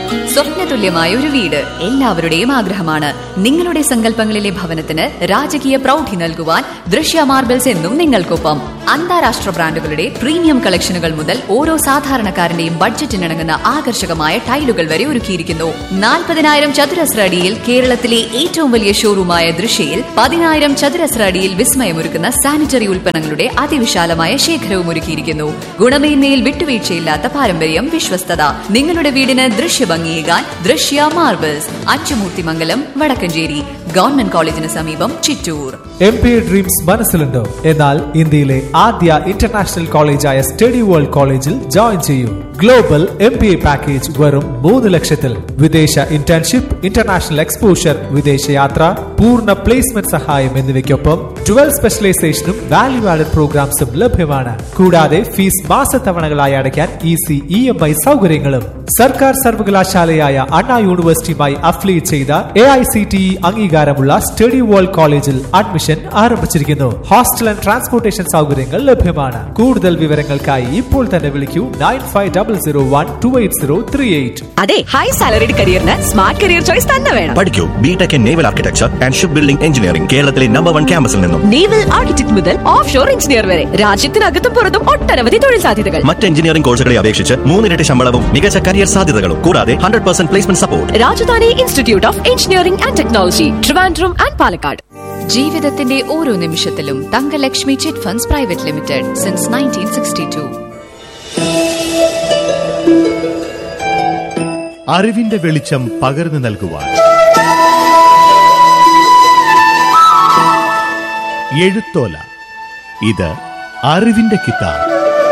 സ്വപ്നതുല്യമായ ഒരു വീട് എല്ലാവരുടെയും ആഗ്രഹമാണ് നിങ്ങളുടെ സങ്കല്പങ്ങളിലെ ഭവനത്തിന് രാജകീയ പ്രൗഢി നൽകുവാൻ ദൃശ്യ മാർബിൾസ് എന്നും നിങ്ങൾക്കൊപ്പം അന്താരാഷ്ട്ര ബ്രാൻഡുകളുടെ പ്രീമിയം കളക്ഷനുകൾ മുതൽ ഓരോ സാധാരണക്കാരന്റെയും ബഡ്ജറ്റിനിണങ്ങുന്ന ആകർഷകമായ ടൈലുകൾ വരെ ഒരുക്കിയിരിക്കുന്നു നാൽപ്പതിനായിരം ചതുരശ്ര അടിയിൽ കേരളത്തിലെ ഏറ്റവും വലിയ ഷോറൂമായ ദൃശ്യയിൽ പതിനായിരം ചതുരശ്ര അടിയിൽ വിസ്മയമൊരുക്കുന്ന സാനിറ്ററി ഉൽപ്പന്നങ്ങളുടെ അതിവിശാലമായ ശേഖരവും ഒരുക്കിയിരിക്കുന്നു ഗുണമേന്മയിൽ വിട്ടുവീഴ്ചയില്ലാത്ത പാരമ്പര്യം വിശ്വസ്തത നിങ്ങളുടെ വീടിന് ദൃശ്യഭംഗിയേകാൻ ദൃശ്യ മാർബിൾസ് അച്ചുമൂർത്തിമംഗലം വടക്കഞ്ചേരി ഗവൺമെന്റ് കോളേജിന് സമീപം ചിറ്റൂർ എം പി ഡ്രീംസ് മനസ്സിലുണ്ടോ എന്നാൽ ഇന്ത്യയിലെ ആദ്യ ഇന്റർനാഷണൽ കോളേജായ സ്റ്റഡി വേൾഡ് കോളേജിൽ ജോയിൻ ചെയ്യൂ global M P A package വെറും മൂന്ന് ലക്ഷത്തിൽ വിദേശ ഇന്റേൺഷിപ്പ് ഇന്റർനാഷണൽ എക്സ്പോഷർ വിദേശയാത്ര പൂർണ്ണ പ്ലേസ്മെന്റ് സഹായം എന്നിവയ്ക്കൊപ്പം ട്വൽവ് സ്പെഷ്യലൈസേഷനും വാല്യൂ ആഡഡ് പ്രോഗ്രാംസും ലഭ്യമാണ് കൂടാതെ ഫീസ് മാസത്തവണകളായി അടയ്ക്കാൻ ഈസി ഇ എം ഐ സൗകര്യങ്ങളും സർക്കാർ സർവകലാശാലയായ അണ്ണാ യൂണിവേഴ്സിറ്റിയുമായി അഫിലിയേറ്റ് ചെയ്ത A I C T E അംഗീകാരമുള്ള സ്റ്റഡി വേൾഡ് കോളേജിൽ അഡ്മിഷൻ ആരംഭിച്ചിരിക്കുന്നു ഹോസ്റ്റൽ ആൻഡ് ട്രാൻസ്പോർട്ടേഷൻ സൗകര്യങ്ങൾ ലഭ്യമാണ് കൂടുതൽ വിവരങ്ങൾക്കായി ഇപ്പോൾ തന്നെ വിളിക്കൂ nine five double zero one two eight zero three eight അതെ ഹൈ സാലറിഡ് കരിയറിന് സ്മാർട്ട് കരിയർ ചോയ്സ് തന്നെ വേണം പഠിക്കൂ BTech in naval architecture and ship building engineering കേരളത്തിലെ നമ്പർ വൺ ക്യാമ്പസിൽ നിന്നും നേവൽ ആർക്കിടെക്ട് മുതൽ ഓഫ് ഷോർ എഞ്ചിനീയർ വരെ രാജ്യത്തിനകത്തും പുറത്തും ഒട്ടനവധി തൊഴിൽ സാധ്യതകൾ മറ്റ് എഞ്ചിനീയറിംഗ് കോഴ്സുകളെ അപേക്ഷിച്ച് മൂന്നിരട്ടി ശമ്പളവും മികച്ച കരിയർ സാധ്യതകളും കൂടാതെ hundred percent placement support Rajadhani institute of engineering and technology Trivandrum and Palakkad ജീവിതത്തിന്റെ ഓരോ നിമിഷത്തിലും Thankalakshmi chit funds private limited since nineteen sixty two അറിവിന്റെ വെളിച്ചം പകർന്നു നൽകുവാൻ എഴുത്തോല ഇത് അറിവിന്റെ കിതാബ്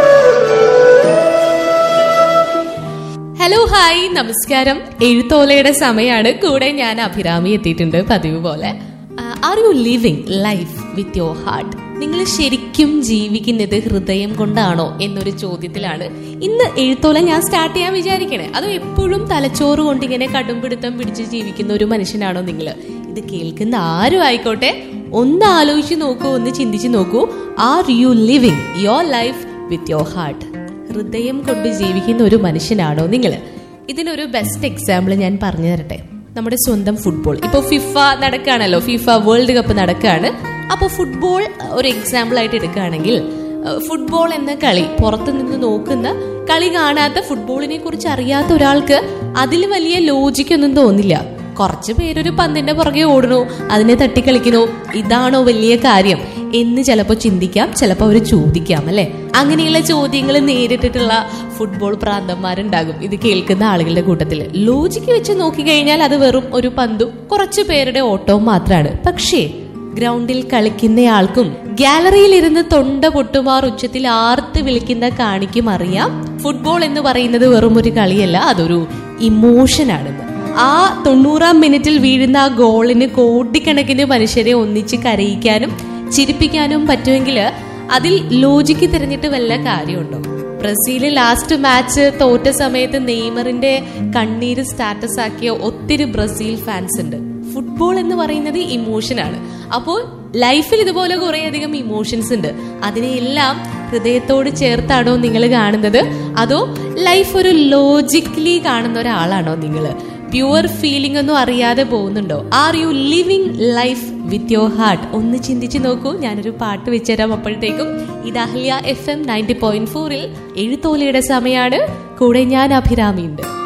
ഹലോ ഹായ് നമസ്കാരം എഴുത്തോലയുടെ സമയമാണ് കൂടെ ഞാൻ അഭിരാമി എത്തിയിട്ടുണ്ട് പതിവ് പോലെ are you living life with your heart നിങ്ങൾ ശരിക്കും ജീവിക്കുന്നത് ഹൃദയം കൊണ്ടാണോ എന്നൊരു ചോദ്യത്തിലാണ് ഇന്ന് എഴുത്തോല ഞാൻ സ്റ്റാർട്ട് ചെയ്യാൻ വിചാരിക്കണേ അതോ എപ്പോഴും തലച്ചോറ് കൊണ്ട് ഇങ്ങനെ കടുംപിടുത്തം പിടിച്ച് ജീവിക്കുന്ന ഒരു മനുഷ്യനാണോ നിങ്ങൾ ഇത് കേൾക്കുന്ന ആരും ആയിക്കോട്ടെ ഒന്ന് ആലോചിച്ച് നോക്കൂ ഒന്ന് ചിന്തിച്ച് നോക്കൂ are you living your life with your heart ഹൃദയം കൊണ്ട് ജീവിക്കുന്ന ഒരു മനുഷ്യനാണോ നിങ്ങൾ ഇതിനൊരു ബെസ്റ്റ് എക്സാമ്പിൾ ഞാൻ പറഞ്ഞു തരട്ടെ നമ്മുടെ സ്വന്തം ഫുട്ബോൾ ഇപ്പോൾ ഫിഫ നടക്കുകയാണല്ലോ ഫിഫ വേൾഡ് കപ്പ് നടക്കുകയാണ് അപ്പോൾ ഫുട്ബോൾ ഒരു എക്സാമ്പിൾ ആയിട്ട് എടുക്കുകയാണെങ്കിൽ ഏഹ്, ഫുട്ബോൾ എന്ന കളി പുറത്തു നിന്ന് നോക്കുന്ന കളി കാണാത്ത ഫുട്ബോളിനെ കുറിച്ച് അറിയാത്ത ഒരാൾക്ക് അതിൽ വലിയ ലോജിക്കൊന്നും തോന്നില്ല കുറച്ച് പേരൊരു പന്തിന്റെ പുറകെ ഓടണു അതിനെ തട്ടിക്കളിക്കണു ഇതാണോ വലിയ കാര്യം എന്ന് ചിലപ്പോൾ ചിന്തിക്കാം ചിലപ്പോൾ അവർ ചോദിക്കാം അല്ലെ അങ്ങനെയുള്ള ചോദ്യങ്ങൾ നേരിട്ടിട്ടുള്ള ഫുട്ബോൾ പ്രാന്തന്മാരുണ്ടാകും ഇത് കേൾക്കുന്ന ആളുകളുടെ കൂട്ടത്തിൽ ലോജിക്ക് വെച്ച് നോക്കിക്കഴിഞ്ഞാൽ അത് വെറും ഒരു പന്തും കുറച്ച് പേരുടെ ഓട്ടവും മാത്രമാണ് പക്ഷേ ഗ്രൗണ്ടിൽ കളിക്കുന്നയാൾക്കും ഗാലറിയിൽ ഇരുന്ന് തൊണ്ട പൊട്ടുമാർ ഉച്ചത്തിൽ ആർത്ത് വിളിക്കുന്ന കാണിക്കും അറിയാം ഫുട്ബോൾ എന്ന് പറയുന്നത് വെറും ഒരു കളിയല്ല അതൊരു ഇമോഷനാണെന്ന് ആ തൊണ്ണൂറാം മിനിറ്റിൽ വീഴുന്ന ആ ഗോളിന് കോടിക്കണക്കിന് മനുഷ്യരെ ഒന്നിച്ച് കരയിക്കാനും ചിരിപ്പിക്കാനും പറ്റുമെങ്കിൽ അതിൽ ലോജിക്ക് തിരഞ്ഞിട്ട് വല്ല കാര്യമുണ്ടോ ബ്രസീല് ലാസ്റ്റ് മാച്ച് തോറ്റ സമയത്ത് നെയ്മറിന്റെ കണ്ണീര് സ്റ്റാറ്റസ് ആക്കിയ ഒത്തിരി ബ്രസീൽ ഫാൻസ് ഉണ്ട് ഫുട്ബോൾ എന്ന് പറയുന്നത് ഇമോഷനാണ് അപ്പോൾ ലൈഫിൽ ഇതുപോലെ കുറെ അധികം ഇമോഷൻസ് ഉണ്ട് അതിനെയെല്ലാം ഹൃദയത്തോട് ചേർത്താണോ നിങ്ങൾ കാണുന്നത് അതോ ലൈഫ് ഒരു ലോജിക്കലി കാണുന്ന ഒരാളാണോ നിങ്ങൾ പ്യുവർ ഫീലിംഗ് ഒന്നും അറിയാതെ പോകുന്നുണ്ടോ are you living life with your heart ഒന്ന് ചിന്തിച്ചു നോക്കൂ ഞാനൊരു പാട്ട് വെച്ചുതരാം അപ്പോഴത്തേക്കും ഇത് Ahalia F M ninety point ഫോറിൽ എഴുത്തോലയുടെ സമയമാണ് കൂടെ ഞാൻ അഭിരാമിയുണ്ട്